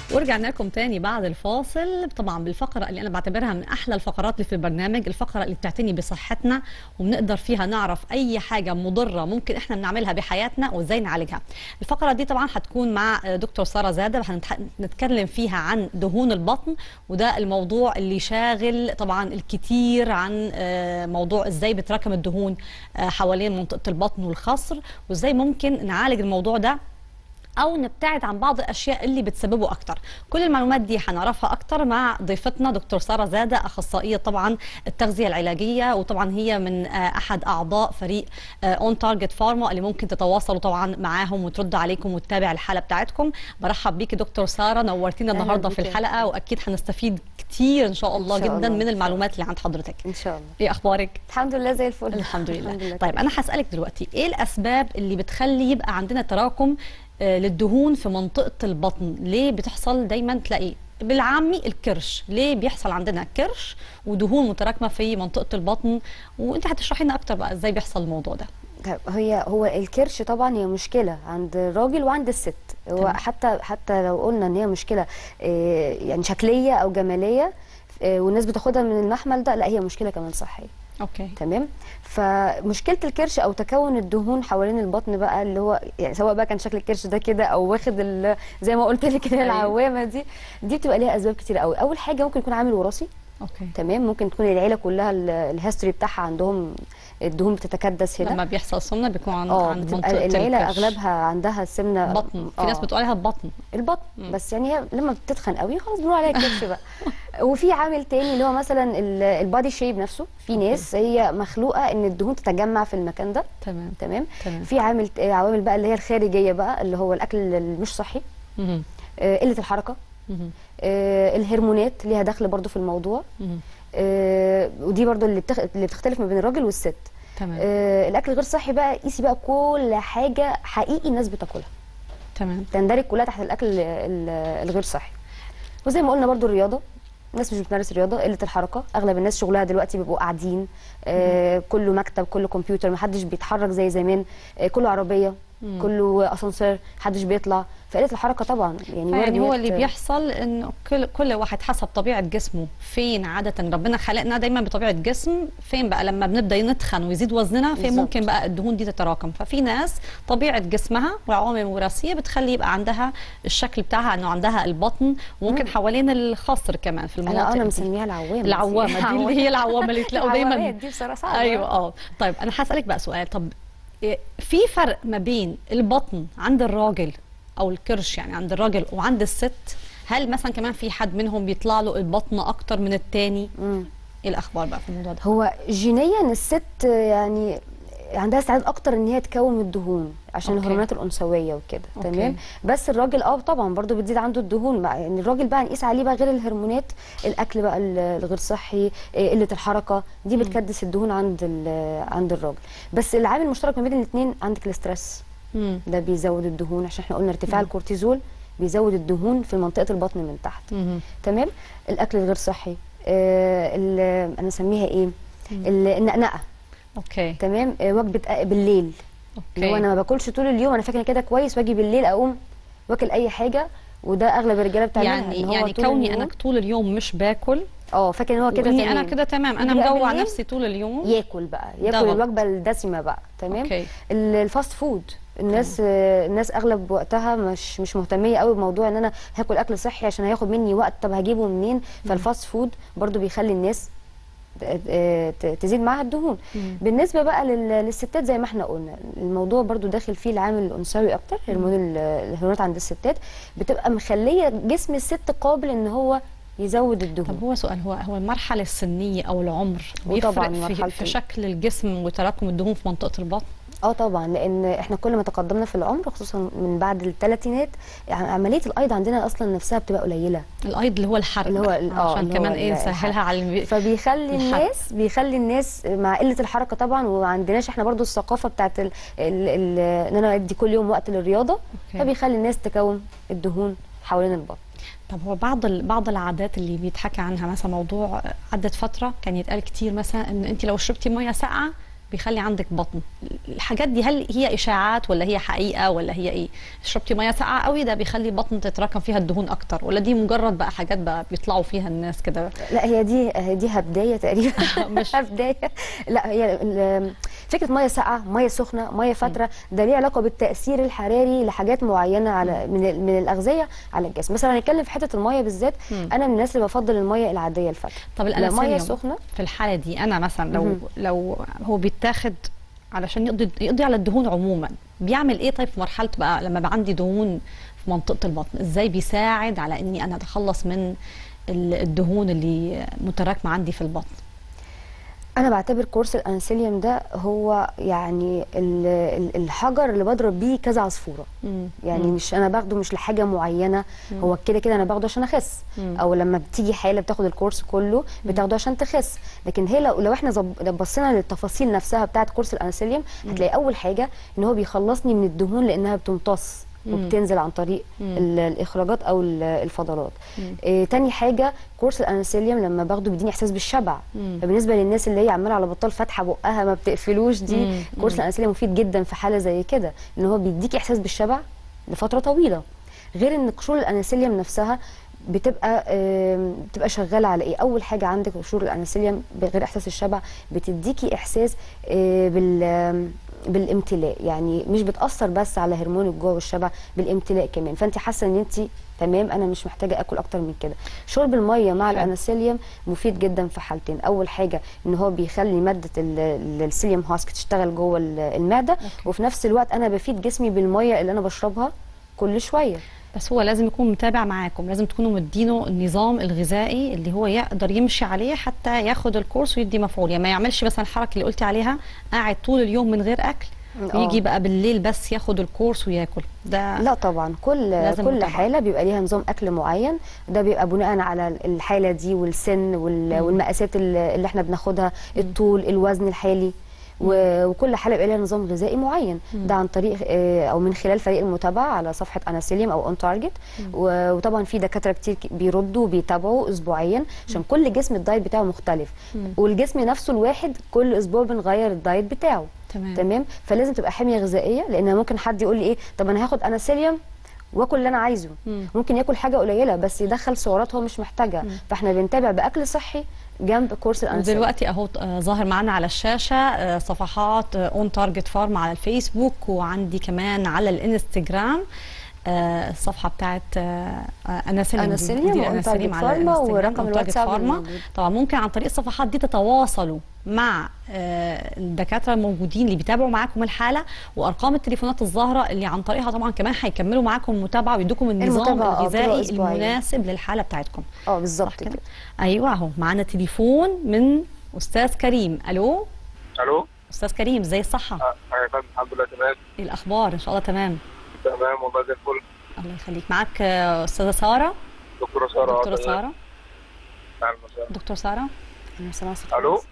ورجعنا لكم تاني بعد الفاصل طبعا بالفقرة اللي أنا بعتبرها من أحلى الفقرات اللي في البرنامج الفقرة اللي بتعتني بصحتنا وبنقدر فيها نعرف أي حاجة مضرة ممكن إحنا بنعملها بحياتنا وإزاي نعالجها الفقرة دي طبعا هتكون مع دكتور سارة زادة هنتكلم فيها عن دهون البطن وده الموضوع اللي شاغل طبعا الكثير عن آه، موضوع إزاي بتراكم الدهون آه، حوالين منطقة البطن والخصر وإزاي ممكن نعالج الموضوع ده او نبتعد عن بعض الاشياء اللي بتسببه اكتر كل المعلومات دي هنعرفها اكتر مع ضيفتنا دكتور ساره زاده اخصائيه طبعا التغذيه العلاجيه وطبعا هي من آه، احد اعضاء فريق اون تارجت فارما اللي ممكن تتواصلوا طبعا معاهم وترد عليكم وتتابع الحاله بتاعتكم برحب بيكي دكتور ساره نورتينا أهلا النهارده في بيكي. الحلقه واكيد هنستفيد كتير ان شاء الله إن شاء جدا الله. من المعلومات اللي عند حضرتك ان شاء الله ايه اخبارك الحمد لله زي الفل الحمد لله, الحمد لله طيب انا هسالك دلوقتي ايه الاسباب اللي بتخلي يبقى عندنا تراكم آه، للدهون في منطقه البطن ليه بتحصل دايما تلاقي بالعامي الكرش ليه بيحصل عندنا كرش ودهون متراكمه في منطقه البطن وانت هتشرحي لنا اكتر بقى ازاي بيحصل الموضوع ده طيب هي هو الكرش طبعا هي مشكله عند الراجل وعند الست هو تمام. حتى حتى لو قلنا ان هي مشكله آه، يعني شكليه او جماليه آه، والناس بتاخدها من المحمل ده لا هي مشكله كمان صحيه اوكي تمام فمشكله الكرش او تكون الدهون حوالين البطن بقى اللي هو يعني سواء بقى كان شكل الكرش ده كده او واخد ال- زي ما قلت لك كده أيوة. العوامه دي دي بتبقى ليها اسباب كتير قوي اول حاجه ممكن يكون عامل وراثي اوكي تمام ممكن تكون العيله كلها ال- الهيستوري بتاعها عندهم الدهون بتتكدس هنا لما بيحصل سمنه بيكون عند, اه عند بتبقى منطقه العيله الكرش. اغلبها عندها السمنه بطن في آه، ناس بتقول عليها بطن البطن مم. بس يعني هي لما بتتخن قوي خلاص بنقول عليها كرش بقى وفي عامل تاني اللي هو مثلا ال- البادي شيب نفسه في أوكي. ناس هي مخلوقه ان الدهون تتجمع في المكان ده تمام تمام تمام في عامل آه، عوامل بقى اللي هي الخارجيه بقى اللي هو الاكل اللي مش صحي مهم. آه، قله الحركه مهم. آه، الهرمونات ليها دخل برضو في الموضوع مهم. آه، ودي برضو اللي بتخ... اللي بتختلف ما بين الراجل والست تمام آه، الاكل الغير صحي بقى قيسي بقى كل حاجه حقيقي الناس بتاكلها تمام تندرج كلها تحت الاكل ال- ال- الغير صحي وزي ما قلنا برضو الرياضه الناس مش بتمارس رياضه قله الحركه اغلب الناس شغلها دلوقتي بيبقوا قاعدين آه كله مكتب كله كمبيوتر محدش بيتحرك زي زمان آه كله عربيه مم. كله اسانسير محدش بيطلع فقله الحركه طبعا يعني وارد يعني إن هو هي اللي ت- بيحصل انه كل كل واحد حسب طبيعه جسمه فين عاده ربنا خلقنا دايما بطبيعه جسم فين بقى لما بنبدا نتخن ويزيد وزننا فين بالظبط. ممكن بقى الدهون دي تتراكم ففي ناس طبيعه جسمها وعوامل وراثيه بتخلي يبقى عندها الشكل بتاعها انه عندها البطن وممكن مم. حوالين الخصر كمان في المناطق انا انا دي. مسميها العوامه العوامه دي اللي هي العوامه اللي تلاقوا دايما العوامات دي بصراحه صعبه ايوه اه طيب انا هسالك بقى سؤال طب إيه، في فرق ما بين البطن عند الراجل او الكرش يعني عند الراجل وعند الست هل مثلا كمان في حد منهم بيطلع له البطن اكتر من التاني مم. ايه الاخبار بقى في الموضوع ده هو جينيا الست يعني عندها استعداد اكتر ان هي تكون الدهون عشان أوكي. الهرمونات الانثويه وكده أوكي. تمام بس الراجل اه طبعا برضو بتزيد عنده الدهون بقى يعني الراجل بقى نقيس عليه بقى غير الهرمونات الاكل بقى ال- الغير صحي إيه، قله الحركه دي بتكدس الدهون عند ال- عند الراجل بس العامل المشترك ما بين الاثنين عندك الاسترس مم. ده بيزود الدهون عشان احنا قلنا ارتفاع الكورتيزول بيزود الدهون في منطقه البطن من تحت مم. تمام الاكل الغير صحي آه ال- انا اسميها ايه ال- النقنقه اوكي تمام آه وجبه أ- بالليل اللي هو اوكي انا ما باكلش طول اليوم انا فاكره كده كويس واجي بالليل اقوم واكل اي حاجه وده اغلب الرجاله بتعملها يعني إن هو يعني طول كوني اليوم- انا طول اليوم مش باكل اه فاكر ان هو كده واني تمام انا كده تمام انا يجي بقى مجوع بالليل نفسي طول اليوم ياكل بقى ده ياكل غلط. الوجبه الدسمه بقى تمام اوكي ال- الفاست فود الناس آه، الناس اغلب وقتها مش مش مهتميه قوي بموضوع ان انا هاكل اكل صحي عشان هياخد مني وقت طب هجيبه منين فالفاست فود برضو بيخلي الناس ت- آه، ت- تزيد معاها الدهون مم. بالنسبه بقى لل- للستات زي ما احنا قلنا الموضوع برضو داخل فيه العامل الانثوي اكتر هرمون ال- الهرمونات عند الستات بتبقى مخليه جسم الست قابل ان هو يزود الدهون طب هو سؤال هو هو المرحله السنيه او العمر وطبعاً بيفرق في, مرحلة في ال- شكل الجسم وتراكم الدهون في منطقه البطن اه طبعا لان احنا كل ما تقدمنا في العمر خصوصا من بعد الثلاثينات يعني عمليه الايض عندنا اصلا نفسها بتبقى قليله الايض اللي هو الحرق اللي هو بقى، ال- آه، عشان اللي هو كمان ايه ال- نسهلها على الم... فبيخلي الحرق. الناس بيخلي الناس مع قله الحركه طبعا وما عندناش احنا برضو الثقافه بتاعت ال- ال- ال- ان انا ادي كل يوم وقت للرياضه أوكي. فبيخلي الناس تكون الدهون حوالين البطن طب هو بعض ال... بعض العادات اللي بيتحكى عنها مثلا موضوع عدت فتره كان يتقال كتير مثلا ان انت لو شربتي ميه ساقعه بيخلي عندك بطن الحاجات دي هل هي اشاعات ولا هي حقيقه ولا هي ايه شربتي ميه ساقعه قوي ده بيخلي بطن تتراكم فيها الدهون اكتر ولا دي مجرد بقى حاجات بقى بيطلعوا فيها الناس كده لا هي دي دي هبدايه تقريبا مش- هبدايه لا هي ال- فكره ميه ساقعه ميه سخنه ميه فتره ده ليه علاقه بالتاثير الحراري لحاجات معينه على من ال- من الاغذيه على الجسم مثلا هنتكلم في حته الميه بالذات مم. انا من الناس اللي بفضل الميه العاديه الفتره طب لا ميه الانسولين سخنه في الحاله دي انا مثلا لو مهم. لو هو بيتاخد علشان يقضي يقضي على الدهون عموما بيعمل ايه طيب في مرحله بقى لما بقى عندي دهون في منطقه البطن ازاي بيساعد على اني انا اتخلص من ال- الدهون اللي متراكمه عندي في البطن انا بعتبر كورس الانسيليوم ده هو يعني ال- ال- الحجر اللي بضرب بيه كذا عصفوره يعني مم. مش انا باخده مش لحاجه معينه مم. هو كده كده انا باخده عشان اخس مم. او لما بتيجي حاله بتاخد الكورس كله بتاخده عشان تخس لكن هي لو, لو احنا زب- لو بصينا للتفاصيل نفسها بتاعه كورس الانسيليوم هتلاقي اول حاجه ان هو بيخلصني من الدهون لانها بتمتص مم. وبتنزل عن طريق مم. ال- الاخراجات او ال- الفضلات مم. إيه تاني حاجه كورس الانسيليوم لما باخده بيديني احساس بالشبع مم. فبالنسبه للناس اللي هي عماله على بطال فاتحه بقها ما بتقفلوش دي مم. كورس مم. الانسيليوم مفيد جدا في حاله زي كده ان هو بيديك احساس بالشبع لفتره طويله غير ان قشور الانسيليوم نفسها بتبقى آم، بتبقى شغاله على ايه اول حاجه عندك قشور الانسيليوم غير احساس الشبع بتديكي احساس آه، بال آم، بالامتلاء يعني مش بتاثر بس على هرمون الجوع والشبع بالامتلاء كمان فانت حاسه ان انت تمام انا مش محتاجه اكل اكتر من كده شرب الميه مع حلو. الانسيليوم مفيد جدا في حالتين اول حاجه ان هو بيخلي ماده ال- ال- السيليوم هاسك تشتغل جوه ال- المعده أوكي. وفي نفس الوقت انا بفيد جسمي بالميه اللي انا بشربها كل شويه بس هو لازم يكون متابع معاكم لازم تكونوا مدينه النظام الغذائي اللي هو يقدر يمشي عليه حتى ياخد الكورس ويدي مفعول يعني ما يعملش مثلا الحركه اللي قلتي عليها قاعد طول اليوم من غير اكل آه. ويجي بقى بالليل بس ياخد الكورس وياكل ده لا طبعا كل لازم كل متابعة. حاله بيبقى ليها نظام اكل معين ده بيبقى بناء على الحاله دي والسن وال- والمقاسات اللي اللي احنا بناخدها الطول الوزن الحالي و- وكل حاله بيبقى ليها نظام غذائي معين ده عن طريق آه، او من خلال فريق المتابعه على صفحه اناسيليوم او اون تارجت وطبعا في دكاتره كتير ك- بيردوا وبيتابعوا اسبوعيا عشان كل جسم الدايت بتاعه مختلف مم. والجسم نفسه الواحد كل اسبوع بنغير الدايت بتاعه تمام تمام فلازم تبقى حميه غذائيه لان ممكن حد يقول لي ايه طب انا هاخد اناسيليوم واكل اللي انا عايزه مم. ممكن ياكل حاجه قليله بس يدخل سعرات هو مش محتاجها فاحنا بنتابع باكل صحي جنب كورس الانسيليوم ودلوقتي اهو آه، ظاهر معانا على الشاشه آه، صفحات اون تارجت فارما على الفيسبوك وعندي كمان على الانستجرام آه، الصفحه بتاعت آه، آه، اناسيليوم دي- أناسيليوم دي وأون الأناسيليوم تارجت على فارما الانستجرام، ورقم أون تارجت الواتساب فارما الموجود. طبعا ممكن عن طريق الصفحات دي تتواصلوا مع آه، الدكاتره الموجودين اللي بيتابعوا معاكم الحاله وارقام التليفونات الظاهره اللي عن طريقها طبعا كمان هيكملوا معاكم المتابعه ويدوكم النظام المتابعة، آه، بتبقى الغذائي أسبوعية. المناسب للحاله بتاعتكم اه بالظبط صح كده كده ايوه اهو معانا تليفون من استاذ كريم الو الو استاذ كريم ازاي الصحه اه يا فندم الحمد لله تمام ايه الاخبار ان شاء الله تمام تمام والله زي الفل الله يخليك معاك آه، استاذه ساره دكتوره ساره دكتوره تمام. ساره أهلا وسهلا. دكتور ساره انا سامعه صوت الو كويس.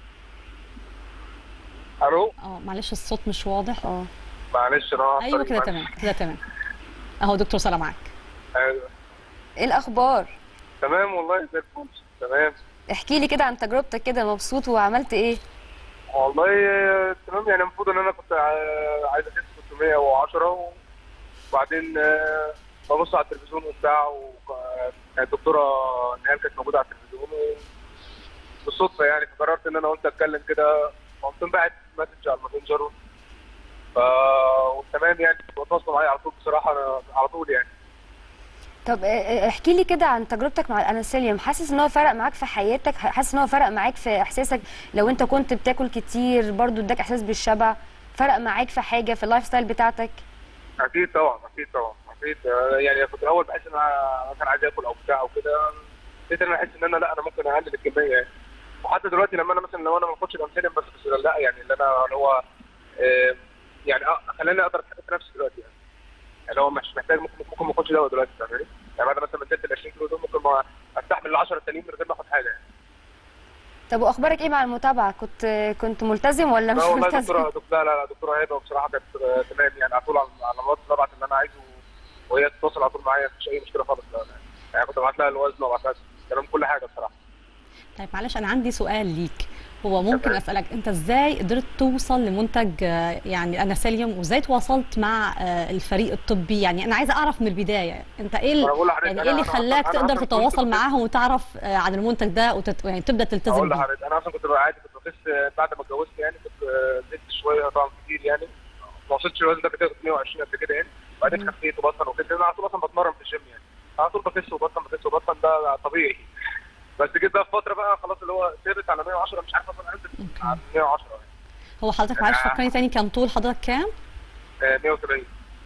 الو اه معلش الصوت مش واضح اه معلش انا على ايوه الطريق، كده معلش. تمام كده تمام اهو دكتور ساره معاك ايوه ايه الاخبار تمام والله زي الفل تمام احكي لي كده عن تجربتك كده مبسوط وعملت ايه والله آه، تمام يعني المفروض ان انا كنت آه، عايز اخس 610 وبعدين آه، ببص على التلفزيون وبتاع وكانت الدكتوره نهال كانت موجوده على التلفزيون و- بالصدفه يعني فقررت ان انا قلت اتكلم كده قمت باعت مسج على الماسنجر ف وتمام يعني بتواصلوا معايا على طول بصراحه انا على طول يعني طب اه، اه، احكي لي كده عن تجربتك مع الانسيليوم حاسس ان هو فرق معاك في حياتك حاسس ان هو فرق معاك في احساسك لو انت كنت بتاكل كتير برضو اداك احساس بالشبع فرق معاك في حاجه في اللايف ستايل بتاعتك اكيد طبعا اكيد طبعا اكيد آه، يعني كنت الاول بحس ان انا مثلا عايز اكل او بتاع او كده لقيت ان انا احس ان انا لا انا ممكن اقلل الكميه يعني وحتى دلوقتي لما انا مثلا لو انا ما باخدش الانسولين بس بس لا يعني اللي انا اللي هو آه، يعني آه، خلاني اقدر اتحكم في نفسي دلوقتي يعني يعني هو مش محتاج ممكن ممكن ما اخدش دواء دلوقتي فاهمني؟ يعني بعد مثلا ما اديت ال 20 كيلو دول ممكن ما استحمل ال 10 التانيين من غير ما اخد حاجه يعني طب واخبارك ايه مع المتابعه كنت كنت ملتزم ولا مش لا والله ملتزم دكتوره دكتوره لا لا دكتوره هبه بصراحه كانت آه، تمام يعني على طول على على الواتس ببعت اللي انا عايزه وهي تتواصل على طول معايا مفيش اي مشكله خالص لا لا. يعني كنت ببعت لها الوزن وببعت لها تمام كل حاجه بصراحه طيب معلش انا عندي سؤال ليك هو ممكن تمام. اسالك انت ازاي قدرت توصل لمنتج آه، يعني اناسيليوم وازاي تواصلت مع آه، الفريق الطبي يعني انا عايزه اعرف من البدايه انت ايه أنا ال- بقول لحضرتك يعني أنا- ايه اللي أنا أصلاً- خلاك أنا تقدر أصلاً كنت تتواصل بخس- معاهم وتعرف آه، عن المنتج ده وتت... يعني تبدا تلتزم اقول بيه لحضرتك انا اصلا كنت بقى عادي كنت بخس بعد ما اتجوزت يعني كنت آه، زدت شويه طبعا كتير يعني ما وصلتش الوزن ده كده كنت 120 قبل كده يعني وبعدين خسيت وبطن وكده انا على طول اصلا بتمرن في الجيم يعني على طول بخس وبطن بخس وبطن ده طبيعي بس جيت بقى في فتره بقى خلاص اللي هو ثابت على 110 مش عارف اصلا انزل أوكي. على 110 يعني هو حضرتك معلش أنا- فكرني تاني كان طول حضرتك كام آه، 180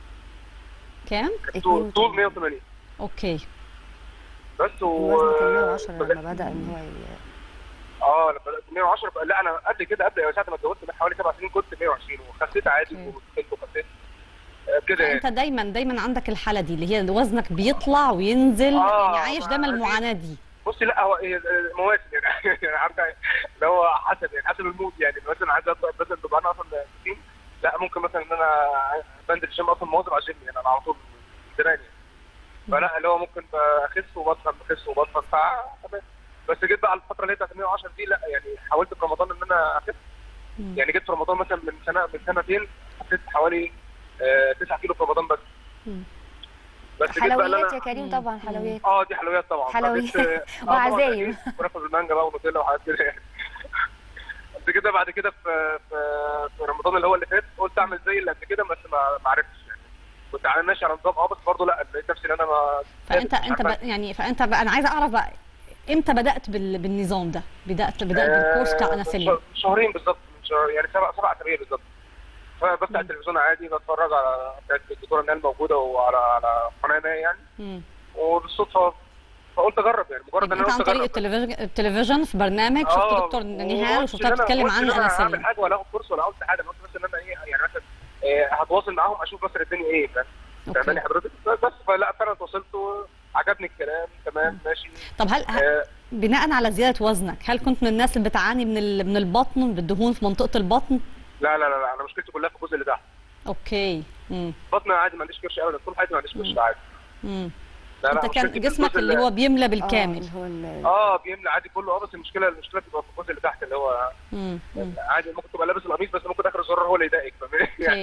كام طول طول 180 اوكي بس و الوزن كان 110 لما بدا ان هو ي- اه لما بدات 110 بقى لا انا قبل كده قبل ساعه ما اتجوزت من حوالي سبع سنين كنت 120 وخسيت عادي أوكي. وخسيت وخسيت آه، كده يعني انت دايما دايما عندك الحاله دي اللي هي وزنك بيطلع وينزل آه، يعني عايش دايما ما دي- المعاناه دي بصي لا هو هي مواسم يعني يعني عارفه اللي هو حسب يعني حسب المود يعني مثلا عايز ابدا مثلا ببقى انا اصلا تخين لا ممكن مثلا ان انا بنزل الجيم اصلا مواظب على الجيم يعني انا على طول من زمان يعني فلا اللي هو ممكن بخس وبطن بخس وبطن ف- تمام بس جيت بقى على الفتره اللي هي بتاعت 110 دي لا يعني حاولت في رمضان ان انا اخس مم. يعني جيت في رمضان مثلا من سنه من سنتين خسيت حوالي 9 كيلو في رمضان بس مم. بس جيت بقى اللي حلويات أنا- يا كريم طبعا حلويات اه دي حلويات طبعا حلويات. فجبت- آه، طبعاً وعزايم. أكيد كنافه بالمانجا بقى ونوتيلا وحاجات كده يعني بس كده بعد كده في في في رمضان اللي هو اللي فات قلت اعمل زي اللي قبل كده بس ما ما عرفتش يعني كنت على ماشي على نظام اه بس برضه لا لقيت نفسي ان انا ما فانت مش انت عارف ب... يعني فانت بقى انا عايزه اعرف بقى امتى بدات بال... بالنظام ده بدات بدات بالكورس بتاع آه، اناسيليوم ش- شهرين بالظبط من شهر يعني سبع سبع اسابيع بالظبط فبفتح التلفزيون عادي بتفرج على كانت الدكتوره نال موجوده وعلى على قناه ما يعني مم. وبالصدفه فقلت اجرب يعني مجرد ان انت انا عن قلت طريق اجرب التلفزيون التلفزيون في برنامج شفت آه، دكتور نهال وقلت وشفتها إن أنا- بتتكلم قلت عن إن انا هعمل الاناسيليوم حاجه ولا اخد كورس ولا قلت حاجه انا قلت بس ان انا ايه يعني مثلا إيه هتواصل معاهم اشوف مثلا الدنيا ايه فاهم فاهماني اوكي حضرتك بس فلا فعلا اتواصلت وعجبني الكلام تمام ماشي طب هل ه- آه بناء على زياده وزنك هل كنت من الناس اللي بتعاني من ال... من البطن بالدهون في منطقه البطن لا لا لا لا انا مشكلتي كلها في الجزء اللي تحت اوكي مم. بطن عادي ما عنديش كرش ابدا طول حياتي ما عنديش كرش عادي مم. لا لا انت كان مشكلتي في جسمك الجزء اللي هو بيملى بالكامل اللي هو ال- اه بيملى عادي كله اه بس المشكله المشكله بتبقى في الجزء اللي تحت اللي هو مم. مم. عادي ممكن تبقى لابس القميص بس ممكن اخر الزرار هو اللي يضايقك فاهماني يعني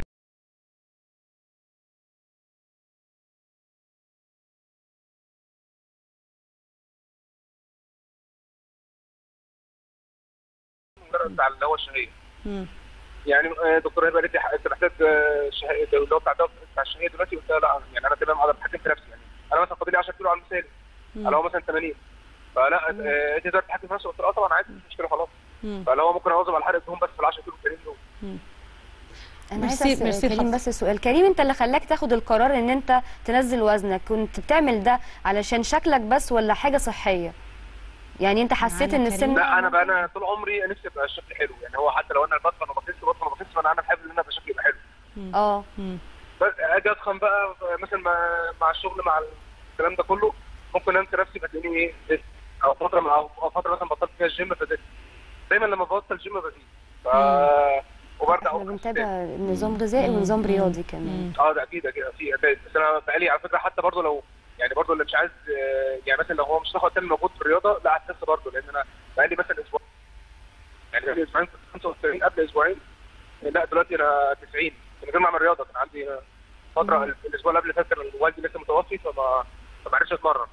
مجرد بتاع اللي هو الشهيه مم. يعني آه، دكتور هبه قالت لي انت محتاج آه، شهيه اللي هو بتاع الدواء بتاع الشهيه دلوقتي قلت لها لا يعني انا تمام اقدر اتحكم في نفسي يعني انا مثلا فاضل لي 10 كيلو على المثال مم. اللي هو مثلا 80 فلا آه، انت تقدر تتحكم في نفسك قلت لها اه طبعا عادي مش مشكله خلاص مم. فاللي هو ممكن اواظب على حرق الدهون بس في ال 10 كيلو التانيين دول انا ميرسي- عايزه ميرسي اسال كريم حضرتك. بس سؤال كريم انت اللي خلاك تاخد القرار ان انت تنزل وزنك كنت بتعمل ده علشان شكلك بس ولا حاجه صحيه يعني انت حسيت معانا ان السن كريم. لا انا بقى انا طول عمري نفسي ابقى الشكل حلو يعني هو حتى لو انا بطن وبخس بطن وبخس فانا انا بحب ان انا ابقى شكلي يبقى حلو اه مم. بس اجي اتخن بقى مثلا مع, مع الشغل مع الكلام ده كله ممكن انسى نفسي فتلاقيني ايه زدت. او فتره مع او فتره مثلا بطلت فيها الجيم فزدت دايما لما ببطل جيم بزيد ف وبرجع احنا أقول بنتابع تاني. نظام غذائي ونظام مم. رياضي مم. كمان اه ده اكيد اكيد في اكيد بس انا بقالي على فكره حتى برضه لو يعني برضه اللي مش عايز آه، يعني مثلا لو هو مش هاخد تاني موجود في الرياضه لا هتحس برضه لان انا بقالي مثلا اسبوع يعني بقالي اسبوعين كنت 95 قبل اسبوعين لا دلوقتي انا 90 من غير ما اعمل رياضه كان عندي آه، فتره مم. الاسبوع اللي قبل فات كان والدي لسه متوفي فما فما عرفتش اتمرن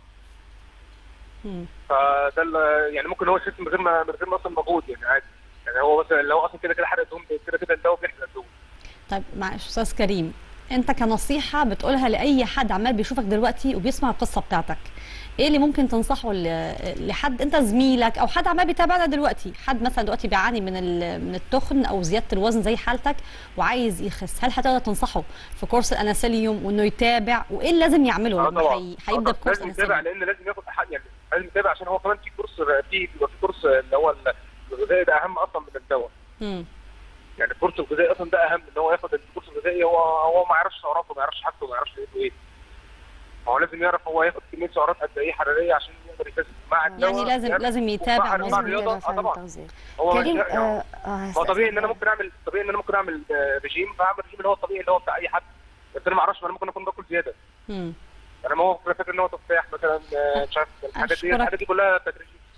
مم. فده ال- يعني ممكن هو يخس من غير ما من غير ما اصلا مجهود يعني عادي يعني هو مثلا لو اصلا كده كده حرق الدهون كده كده الدواء بيحرق الدهون طيب معلش استاذ كريم انت كنصيحه بتقولها لاي حد عمال بيشوفك دلوقتي وبيسمع القصه بتاعتك ايه اللي ممكن تنصحه ل- لحد انت زميلك او حد عمال بيتابعنا دلوقتي حد مثلا دلوقتي بيعاني من ال- من التخن او زياده الوزن زي حالتك وعايز يخس هل هتقدر تنصحه في كورس الاناسيليوم وانه يتابع وايه اللي لازم يعمله اه لما طبعا هي- هيبدا آه، بكورس لازم يتابع اناسيليوم لان لازم ياخد حق يعني لازم يتابع عشان هو كمان في كورس في بيبقى في كورس اللي هو الغذائي ده اهم اصلا من الدواء مم. يعني الكورس الغذائي اصلا ده اهم ان هو ياخد الكورس الغذائي هو هو ما يعرفش سعراته ما يعرفش حاجته ما يعرفش ايه ايه هو لازم يعرف هو ياخد كميه سعرات قد ايه حراريه عشان يقدر يخس مع الدواء يعني لازم يعرف- لازم يتابع مع- مع مظبوط. الرياضه نتابع اه فعلا طبعا التغذية. هو كريم يعني- آه آه ما هو طبيعي ان انا هستأذنك. ممكن اعمل طبيعي ان انا ممكن اعمل آه، رجيم فاعمل رجيم اللي هو الطبيعي اللي هو بتاع اي حد بس انا ما اعرفش ما انا ممكن اكون باكل زياده مم. انا ما هو فاكر ان هو تفاح مثلا آه، مش عارف الحاجات دي أشكرك. الحاجات دي كلها تدريجيه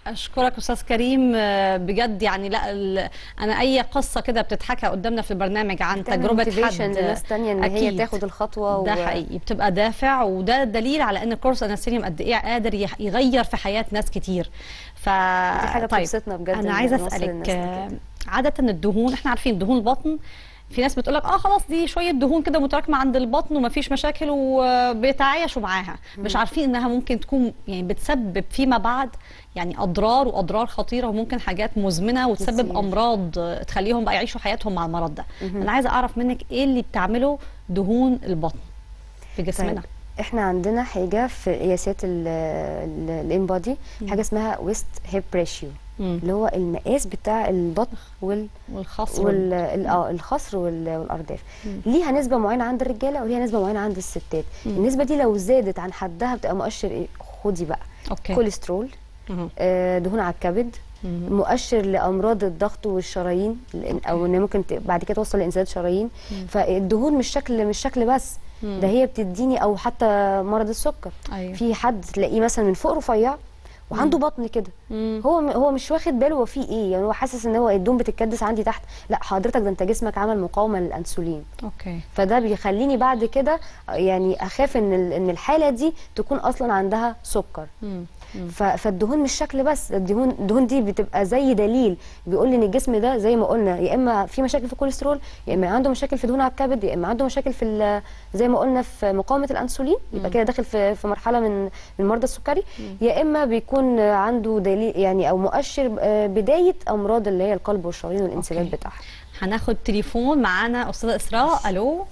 اشكرك استاذ كريم آه، بجد يعني لا ال- انا اي قصه كده بتتحكى قدامنا في البرنامج عن بتعمل تجربه motivation حد لناس تانية ان هي أكيد. تاخد الخطوه ده حقيقي بتبقى دافع وده دليل على ان كورس انستيريوم قد ايه قادر يح- يغير في حياه ناس كتير ف دي حاجة طيب بتبسطنا بجد إن انا عايزه نوصل اسالك للناس لكده. آه، عاده الدهون احنا عارفين دهون البطن في ناس بتقول لك اه خلاص دي شويه دهون كده متراكمه عند البطن ومفيش مشاكل وبيتعايشوا معاها مش عارفين انها ممكن تكون يعني بتسبب فيما بعد يعني اضرار واضرار خطيره وممكن حاجات مزمنه وتسبب كتير. امراض آه، تخليهم بقى يعيشوا حياتهم مع المرض ده انا عايزه اعرف منك ايه اللي بتعمله دهون البطن في جسمنا طيب احنا عندنا حاجه في قياسات الانبادي حاجه اسمها ويست هيب ريشيو مم. اللي هو المقاس بتاع البطن وال والخصر وال ال- اه الخصر وال- والارداف ليها نسبه معينه عند الرجاله وليها نسبه معينه عند الستات النسبه دي لو زادت عن حدها بتبقى مؤشر ايه خدي بقى اوكي كوليسترول مهم. آه، دهون على الكبد مهم. مؤشر لامراض الضغط والشرايين لأن- او ان ممكن ت- بعد كده توصل لانسداد شرايين فالدهون مش شكل مش شكل بس ده هي بتديني او حتى مرض السكر ايوه في حد تلاقيه مثلا من فوق رفيع وعنده بطن كده مم. هو م- هو مش واخد باله هو فيه ايه يعني هو حاسس ان هو الدهون بتتكدس عندي تحت لا حضرتك ده انت جسمك عمل مقاومه للانسولين اوكي فده بيخليني بعد كده يعني اخاف ان ال- ان الحاله دي تكون اصلا عندها سكر مم. مم. ف- فالدهون مش شكل بس الدهون الدهون دي بتبقى زي دليل بيقول لي ان الجسم ده زي ما قلنا يا اما في مشاكل في الكوليسترول يا اما عنده مشاكل في دهون على الكبد يا اما عنده مشاكل في ال- زي ما قلنا في مقاومه الانسولين يبقى كده داخل في في مرحله من من مرضى السكري يا اما بيكون عنده دليل يعني او مؤشر آه، بدايه امراض اللي هي القلب والشرايين والانسداد أوكي. بتاعها هناخد تليفون معانا استاذه اسراء الو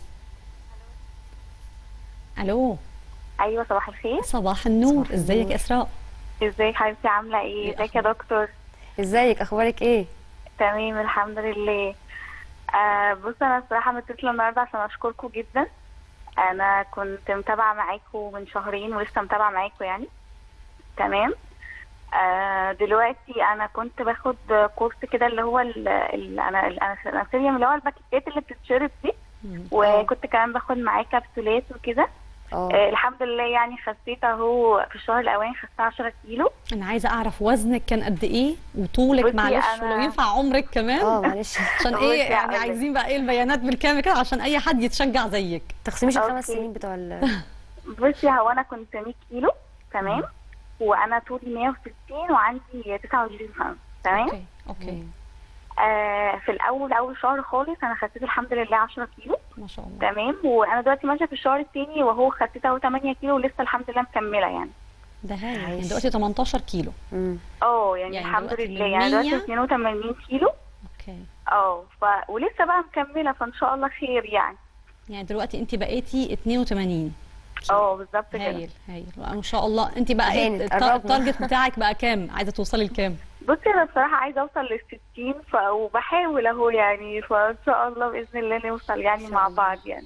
الو ايوه صباح الخير صباح النور صباح ازيك النور. يا اسراء ازيك حبيبتي عامله ايه إيه ازيك يا دكتور ازيك اخبارك ايه تمام الحمد لله آه بص انا الصراحه متصله النهارده عشان اشكركم جدا انا كنت متابعه معاكم من شهرين ولسه متابعه معاكم يعني تمام آه دلوقتي انا كنت باخد كورس كده اللي هو ال ال انا الانسولين اللي هو الباكيتات اللي بتتشرب دي وكنت كمان باخد معاه كبسولات وكده اه آه الحمد لله يعني خسيت اهو في الشهر الاولاني خسيت 10 كيلو انا عايزه اعرف وزنك كان قد ايه وطولك بصي معلش أنا- ولو ينفع عمرك كمان اه معلش عشان بصي ايه يعني هقولك. عايزين بقى ايه البيانات بالكامل كده عشان اي حد يتشجع زيك تقسميش الخمس أوكي. سنين بتوع ال بصي هو انا كنت 100 كيلو تمام وانا طولي 160 وعندي 29 سنه تمام اوكي اوكي آه في الاول اول شهر خالص انا خسيت الحمد لله 10 كيلو ما شاء الله تمام وانا دلوقتي ماشيه في الشهر الثاني وهو خسيت اهو 8 كيلو ولسه الحمد لله مكمله يعني ده هايل يعني عايش. دلوقتي 18 كيلو مم. اه يعني, يعني الحمد دلوقتي لله من يعني 100 دلوقتي 82 كيلو اوكي اه ف ولسه بقى مكمله فان شاء الله خير يعني يعني دلوقتي انت بقيتي 82 اه بالظبط كده هايل هايل ما شاء الله انت بقى ايه هانت، الت- قربنا. التارجت بتاعك بقى كام عايزه توصلي لكام بصي انا بصراحه عايزه اوصل لل 60 ف... وبحاول اهو يعني فان شاء الله باذن الله نوصل يعني شاء مع الله. بعض يعني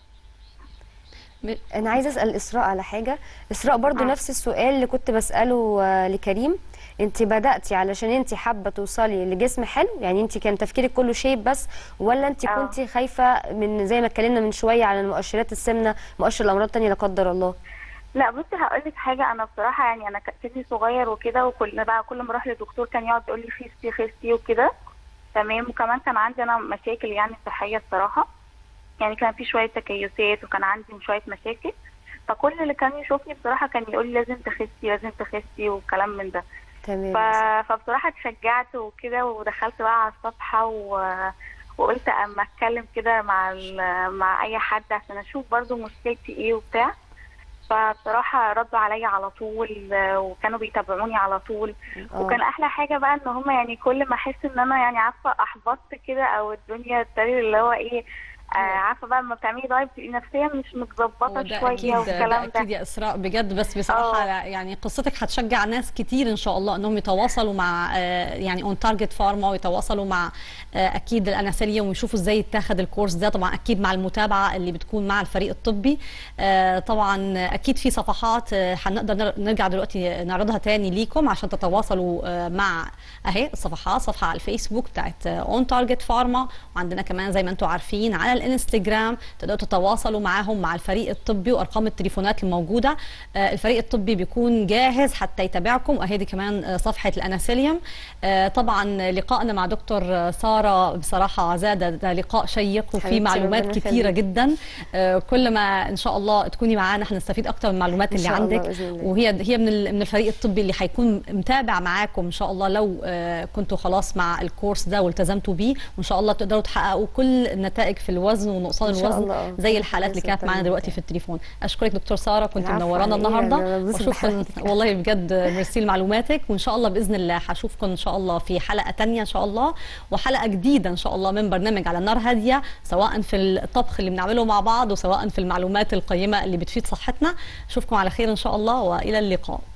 انا عايزه اسال اسراء على حاجه اسراء برضو آه. نفس السؤال اللي كنت بساله آه، لكريم انت بداتي علشان انت حابه توصلي لجسم حلو يعني انت كان تفكيرك كله شيب بس ولا انت آه. كنت خايفه من زي ما اتكلمنا من شويه على المؤشرات السمنه مؤشر الامراض التانية لا قدر الله لا بصي هقول لك حاجه انا بصراحه يعني انا ك- سني صغير وكده وكل بقى كل ما اروح للدكتور كان يقعد يقول لي خستي خستي وكده تمام وكمان كان عندي انا مشاكل يعني صحيه الصراحه يعني كان في شويه تكيسات وكان عندي شويه مشاكل فكل اللي كان يشوفني بصراحه كان يقول لي لازم تخسي لازم تخسي وكلام من ده ف... تمام فبصراحه اتشجعت وكده ودخلت بقى على الصفحه و... وقلت اما اتكلم كده مع ال... مع اي حد عشان اشوف برضو مشكلتي ايه وبتاع فبصراحة ردوا عليا على طول آه، وكانوا بيتابعوني على طول آه. وكان أحلى حاجة بقى إن هما يعني كل ما أحس إن أنا يعني عارفة أحبطت كده أو الدنيا ابتدت اللي هو إيه آه عارفة بقى لما بتعملي دايت بتبقي نفسيا مش هو متظبطة ده شوية اكيد ده والكلام اكيد ده يا اسراء بجد بس بصراحه آه. يعني قصتك هتشجع ناس كتير ان شاء الله انهم يتواصلوا مع آه، يعني اون تارجت فارما ويتواصلوا مع آه، اكيد الاناسيليوم ويشوفوا ازاي يتاخد الكورس ده طبعا اكيد مع المتابعه اللي بتكون مع الفريق الطبي آه، طبعا اكيد في صفحات آه، هنقدر نر- نرجع دلوقتي نعرضها تاني ليكم عشان تتواصلوا آه، مع اهي الصفحات صفحه على الفيسبوك بتاعت اون تارجت فارما وعندنا كمان زي ما انتم عارفين على الانستجرام تقدروا تتواصلوا معاهم مع الفريق الطبي وارقام التليفونات الموجوده آه، الفريق الطبي بيكون جاهز حتى يتابعكم وهذه كمان آه، صفحه الاناسيليوم آه، طبعا لقائنا مع دكتور آه، ساره بصراحه عزاده ده لقاء شيق وفيه حبيبتي، معلومات ربنا كتيره يخليك. جدا آه، كل ما ان شاء الله تكوني معانا هنستفيد اكتر من المعلومات إن اللي شاء الله عندك بإذن الله. وهي هي من ال- من الفريق الطبي اللي هيكون متابع معاكم ان شاء الله لو آه، كنتوا خلاص مع الكورس ده والتزمتوا بيه وان شاء الله تقدروا تحققوا كل النتائج في الوزن ونقصان إن شاء الوزن الله. زي الحالات اللي بإذن كانت الله. معانا دلوقتي في التليفون اشكرك دكتور ساره كنت العفو منورانا على إيه؟ النهارده أنا بنبسط وشكرا بحضرتك. والله بجد ميرسي لمعلوماتك وان شاء الله باذن الله هشوفكم ان شاء الله في حلقه تانية ان شاء الله وحلقه جديده ان شاء الله من برنامج على النار هاديه سواء في الطبخ اللي بنعمله مع بعض وسواء في المعلومات القيمه اللي بتفيد صحتنا اشوفكم على خير ان شاء الله والى اللقاء